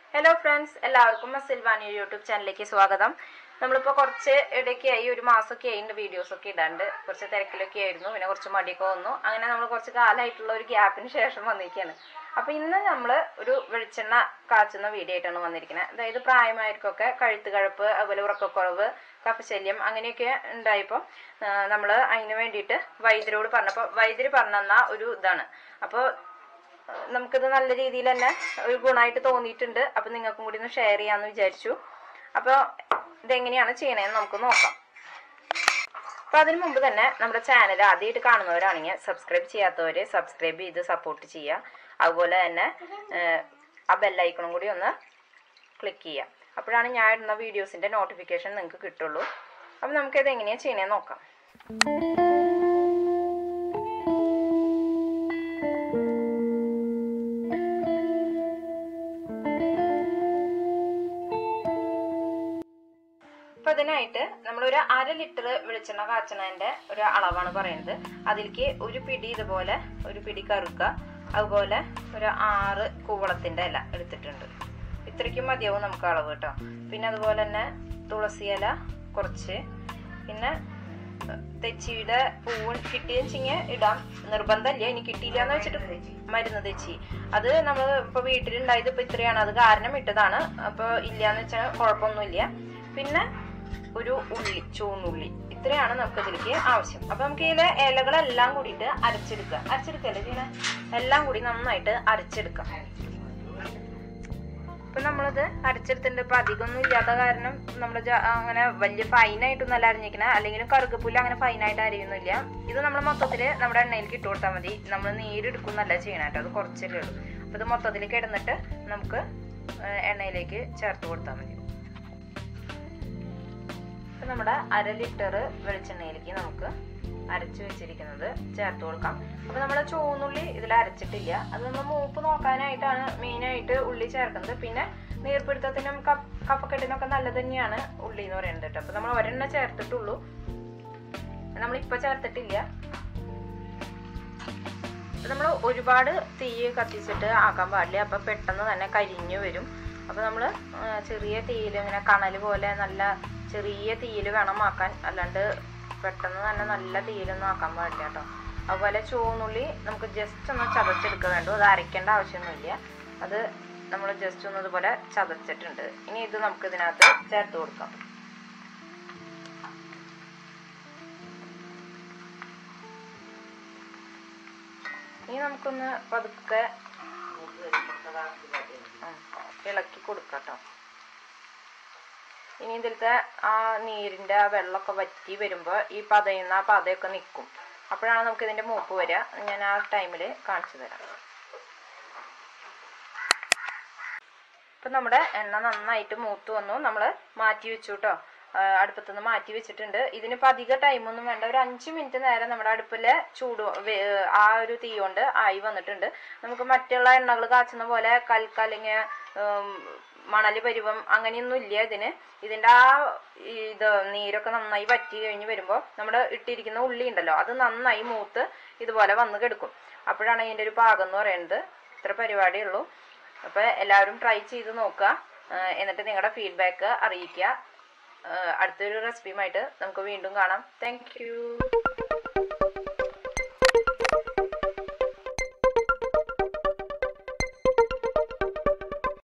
hello friends എല്ലാവർക്കും Silvani YouTube ചാനലിലേക്ക് സ്വാഗതം നമ്മളിപ്പോൾ കുറച്ച് ഇടയ്ക്കായി ഒരു മാസമൊക്കെ ആയിട്ട് വീഡിയോസ് ഒക്കെ ഇടാണ്ട് കുറച്ച് തിരക്കിലൊക്കെ ആയിരുന്നു പിന്നെ കുറച്ച് മടിയൊക്കെ വന്നു അങ്ങനെ നമ്മൾ കുറച്ച് കാലമായിട്ടുള്ള ഒരു ഗ്യാപ്പിന് ശേഷം വന്നിരിക്കുകയാണ് അപ്പോൾ ഇന്ന് നമ്മൾ ഒരു വെളിച്ചെണ്ണ കാച്ചുന്ന വീഡിയോ ആയിട്ടാണ് വന്നിരിക്കുന്നത് അതായത് പ്രായമായവർക്കൊക്കെ കഴുത്ത് കഴപ്പ് അതുപോലെ ഉറക്കക്കുറവ് കഫശല്യം അങ്ങനെയൊക്കെ ഉണ്ടായപ്പോൾ നമ്മൾ അതിന് വേണ്ടിയിട്ട് വൈദ്യരോട് പറഞ്ഞപ്പോൾ വൈദ്യര് പറഞ്ഞെന്ന ഒരു ഇതാണ് അപ്പോൾ നമുക്കിത് നല്ല രീതിയിൽ തന്നെ ഒരു ഗുണമായിട്ട് തോന്നിയിട്ടുണ്ട് അപ്പൊ നിങ്ങൾക്കും കൂടി ഒന്ന് ഷെയർ ചെയ്യാന്ന് വിചാരിച്ചു അപ്പോൾ ഇതെങ്ങനെയാണ് ചെയ്യണേന്ന് നമുക്ക് നോക്കാം അപ്പൊ അതിനു മുമ്പ് തന്നെ നമ്മുടെ ചാനൽ ആദ്യമായിട്ട് കാണുന്നവരാണെങ്കിൽ സബ്സ്ക്രൈബ് ചെയ്യാത്തവര് സബ്സ്ക്രൈബ് ചെയ്ത് സപ്പോർട്ട് ചെയ്യുക അതുപോലെ തന്നെ ഏഹ്, ആ ബെല്ലൈക്കണും കൂടി ഒന്ന് ക്ലിക്ക് ചെയ്യുക അപ്പോഴാണ് ഞാൻ ഇടുന്ന വീഡിയോസിന്റെ നോട്ടിഫിക്കേഷൻ നിങ്ങൾക്ക് കിട്ടുള്ളൂ അപ്പം നമുക്കിത് എങ്ങനെയാണ് ചെയ്യണേന്ന് നോക്കാം അപ്പൊ അതിനായിട്ട് നമ്മളൊരു അര ലിറ്റർ വെളിച്ചെണ്ണ കാച്ചണതിന്റെ ഒരു അളവാണ് പറയുന്നത് അതിലേക്ക് ഒരു പിടി ഇതുപോലെ ഒരു പിടി കറുക്ക അതുപോലെ ഒരു ആറ് കൂവളത്തിന്റെ ഇല എടുത്തിട്ടുണ്ട് ഇത്രയ്ക്കും മതിയാവും നമുക്ക് അളവ് കേട്ടോ പിന്നെ അതുപോലെ തന്നെ തുളസി ഇല കുറച്ച് പിന്നെ തെച്ചിയുടെ പൂവ് കിട്ടിയെച്ചിങ്ങ ഇടാം നിർബന്ധമില്ല ഇനി കിട്ടിയില്ല എന്ന് വെച്ചിട്ട് മരുന്ന് തെച്ചി അത് നമ്മൾ ഇപ്പൊ വീട്ടിലുണ്ടായത് ഇപ്പൊ ഇത്രയാണ് അത് കാരണം ഇട്ടതാണ് അപ്പൊ ഇല്ലാന്ന് വെച്ചാൽ കുഴപ്പമൊന്നുമില്ല പിന്നെ ഒരു ഉള്ളി ചുവന്നുള്ളി ഇത്രയാണ് നമുക്ക് ഇതിലേക്ക് ആവശ്യം അപ്പൊ നമുക്ക് ഇതിലെ ഇലകളെല്ലാം കൂടിയിട്ട് അരച്ചെടുക്കുക അരച്ചെടുക്കല്ലേ ചെയ്യണേ എല്ലാം കൂടി നന്നായിട്ട് അരച്ചെടുക്കാം ഇപ്പൊ നമ്മളിത് അരച്ചെടുത്തിട്ടുണ്ട് ഇപ്പൊ അധികമൊന്നും ഇല്ലാത്ത കാരണം നമ്മൾ അങ്ങനെ വലിയ ഫൈനായിട്ടൊന്നും അല്ല അരിഞ്ഞിക്കണ അല്ലെങ്കിലും കറുകപ്പുല്ല് അങ്ങനെ ഫൈനായിട്ട് അരിയൊന്നുമില്ല ഇത് നമ്മൾ മൊത്തത്തില് നമ്മുടെ എണ്ണയിലേക്ക് ഇട്ട് കൊടുത്താൽ മതി നമ്മൾ നീരെടുക്കുന്നല്ല ചെയ്യണം കേട്ടോ അത് കുറച്ചല്ലേ ഉള്ളൂ അപ്പൊ ഇത് മൊത്തത്തിലേക്ക് ഇടുന്നിട്ട് നമുക്ക് ഏഹ്, എണ്ണയിലേക്ക് ചേർത്ത് കൊടുത്താൽ മതി ഇപ്പൊ നമ്മുടെ അര ലിറ്റർ വെളിച്ചെണ്ണയിലേക്ക് നമുക്ക് അരച്ചു വെച്ചിരിക്കുന്നത് ചേർത്ത് കൊടുക്കാം അപ്പൊ നമ്മുടെ ചുവന്നുള്ളി ഇതിൽ അരച്ചിട്ടില്ല അത് നമ്മൾ മൂപ്പ് നോക്കാനായിട്ടാണ് മെയിനായിട്ട് ഉള്ളി ചേർക്കുന്നത് പിന്നെ നീർപ്പിടുത്തത്തിനും കപ്പ് കഫക്കെട്ടിനൊക്കെ നല്ലത് തന്നെയാണ് ഉള്ളി എന്ന് പറയുന്നത് കേട്ടോ അപ്പൊ നമ്മൾ ഒരെണ്ണം ചേർത്തിട്ടുള്ളൂ നമ്മളിപ്പൊ ചേർത്തിട്ടില്ല നമ്മൾ ഒരുപാട് തീ കത്തിച്ചിട്ട് ആക്കാൻ പാടില്ല അപ്പൊ പെട്ടെന്ന് തന്നെ കരിഞ്ഞു വരും അപ്പൊ നമ്മൾ ചെറിയ തീയിൽ ഇങ്ങനെ കണൽ പോലെ നല്ല ചെറിയ തീയിൽ വേണം ആക്കാൻ അല്ലാണ്ട് പെട്ടെന്ന് തന്നെ നല്ല തീയിലൊന്നും ആക്കാൻ പാടില്ല കേട്ടോ അതുപോലെ ചുവന്നുള്ളി നമുക്ക് ജസ്റ്റ് ഒന്ന് ചതച്ചെടുക്കുക വേണ്ടു അത് അരയ്ക്കേണ്ട ആവശ്യമൊന്നുമില്ല അത് നമ്മൾ ജസ്റ്റ് ഒന്ന് ഇതുപോലെ ചതച്ചിട്ടുണ്ട് ഇനി ഇത് നമുക്ക് ഇതിനകത്ത് ചേർത്ത് കൊടുക്കാം ഇനി നമുക്കൊന്ന് പതുക്കെ ഉം, ഇളക്കി കൊടുക്കാം കേട്ടോ ഇനി ഇതിലത്തെ ആ നീരിന്റെ ആ വെള്ളമൊക്കെ വറ്റി വരുമ്പോൾ ഈ പതയുന്ന ആ പതയൊക്കെ നിൽക്കും അപ്പോഴാണ് നമുക്ക് ഇതിന്റെ മൂപ്പ് വരിക ഞാൻ ആ ടൈമിൽ കാണിച്ചു തരാം ഇപ്പം നമ്മുടെ എണ്ണ നന്നായിട്ട് മൂത്ത് വന്നു നമ്മൾ മാറ്റി വെച്ചു കേട്ടോ അടുപ്പത്തുനിന്ന് മാറ്റി വെച്ചിട്ടുണ്ട് ഇതിനിപ്പോൾ അധിക ടൈമൊന്നും വേണ്ട ഒരു അഞ്ച് മിനിറ്റ് നേരം നമ്മുടെ അടുപ്പിലെ ചൂട് വേ- ആ ഒരു തീ കൊണ്ട് ആയി വന്നിട്ടുണ്ട് നമുക്ക് മറ്റുള്ള എണ്ണകൾ കാച്ചുന്ന പോലെ കൽക്ക അല്ലെങ്കിൽ മണല് പരുവം അങ്ങനെയൊന്നും ഇല്ല ഇതിന് ഇതിന്റെ ആ ഇത് നീരൊക്കെ നന്നായി വറ്റി കഴിഞ്ഞ് വരുമ്പോൾ നമ്മുടെ ഇട്ടിരിക്കുന്ന ഉള്ളി ഉണ്ടല്ലോ അത് നന്നായി മൂത്ത് ഇതുപോലെ വന്ന് കിടക്കും അപ്പോഴാണ് ഇതിന്റെ ഒരു പാകം എന്ന് പറയുന്നത് ഇത്ര പരിപാടിയേ ഉള്ളൂ അപ്പൊ എല്ലാവരും ട്രൈ ചെയ്ത് നോക്കുക ആ, എന്നിട്ട് നിങ്ങളുടെ ഫീഡ്ബാക്ക് അറിയിക്കുക ആ, അടുത്തൊരു റെസിപ്പിയുമായിട്ട് നമുക്ക് വീണ്ടും കാണാം താങ്ക്